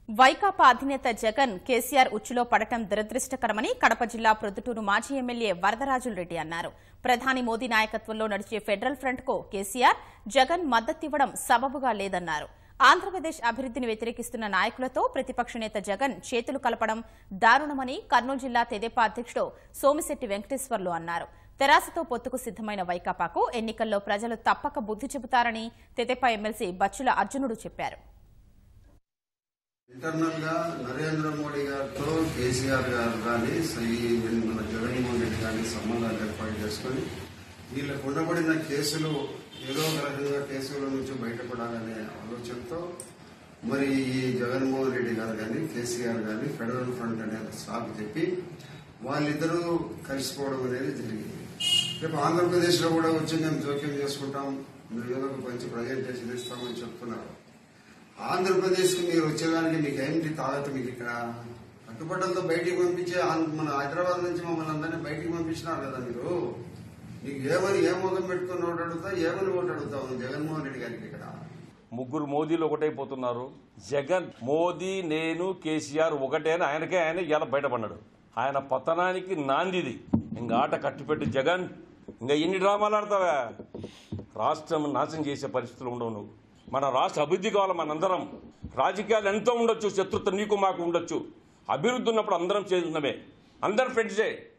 వైకాపా అధినేత జగన్ కేసీఆర్ ఉచ్చులో పడటం దురదృష్టకరమని కడప జిల్లా ప్రొద్దుటూరు మాజీ ఎమ్మెల్యే వరదరాజులరెడ్డి అన్నారు ప్రధాని మోదీ నాయకత్వంలో నడిచే ఫెడరల్ ఫ్రంట్ కు కేసీఆర్ జగన్ మద్దతివ్వడం సబబుగా లేదన్నారు ఆంధ్రప్రదేశ్ అభివృద్ధిని వ్యతిరేకిస్తున్న నాయకులతో ప్రతిపక్ష నేత జగన్ చేతులు కలపడం దారుణమని కర్నూలు జిల్లా తెదేపా అధ్యక్షుడు సోమిశెట్టి వెంకటేశ్వర్లు అన్నారు తెరాసతో పొత్తుకు సిద్దమైన వైకాపాకు ఎన్నికల్లో ప్రజలు తప్పక బుద్ధి చెబుతారని తెదేపా ఎమ్మెల్సీ బచ్చుల అర్జునుడు చెప్పారు ఇంటర్నల్ గా నరేంద్ర మోడీ గారితో కేసీఆర్ గారు కానీ ఈ మన జగన్మోహన్ రెడ్డి కానీ సంబంధాలు ఏర్పాటు చేసుకుని వీళ్ళకు ఉండబడిన కేసులు ఏదో ఒక రకంగా కేసుల నుంచి బయటపడాలనే ఆలోచనతో మరి ఈ జగన్మోహన్ రెడ్డి గారు కానీ కేసీఆర్ కానీ ఫెడరల్ ఫ్రంట్ అనే సాగు చెప్పి వాళ్ళిద్దరూ కలిసిపోవడం అనేది జరిగింది రేపు ఆంధ్రప్రదేశ్ లో కూడా వచ్చి మేము జోక్యం చేసుకుంటాం మీరు ఏదో ఒక మంచి ప్రజెంటేషన్ ఇస్తామని చెప్తున్నారు ఆంధ్రప్రదేశ్ కి మీరు వచ్చేదానికి మీకు ఏంటి తాగత మీకు ఇక్కడ కట్టుబట్టలతో బయటికి పంపించే ఆంధ్ర- మన హైదరాబాద్ నుంచి మమ్మల్ని అందరినీ బయటికి పంపించినారు కదా మీరు మీకు ఏమని ఏ ముఖం పెట్టుకుని ఓటు అడుగుతా ఏమని ఓటు అడుగుతావు జగన్మోహన్ రెడ్డి గారికి ఇక్కడ ముగ్గురు మోదీలు ఒకటైపోతున్నారు జగన్ మోదీ నేను కేసీఆర్ ఒకటే అని ఆయనకే ఆయన ఇలా బయటపడ్డాడు ఆయన పతనానికి నాందిది ఇంకా ఆట కట్టిపెట్టి జగన్ ఇంకా ఎన్ని డ్రామాలు ఆడతావా రాష్ట్రం నాశనం చేసే పరిస్థితులు ఉండవు నువ్వు మన రాష్ట్ర అభివృద్ధి కావాలి మనందరం రాజకీయాలు ఎంతో ఉండొచ్చు శత్రుత్వం నీకు మాకు ఉండొచ్చు అభివృద్ధి ఉన్నప్పుడు అందరం చేస్తున్నమే అందరం ఫ్రెండ్సే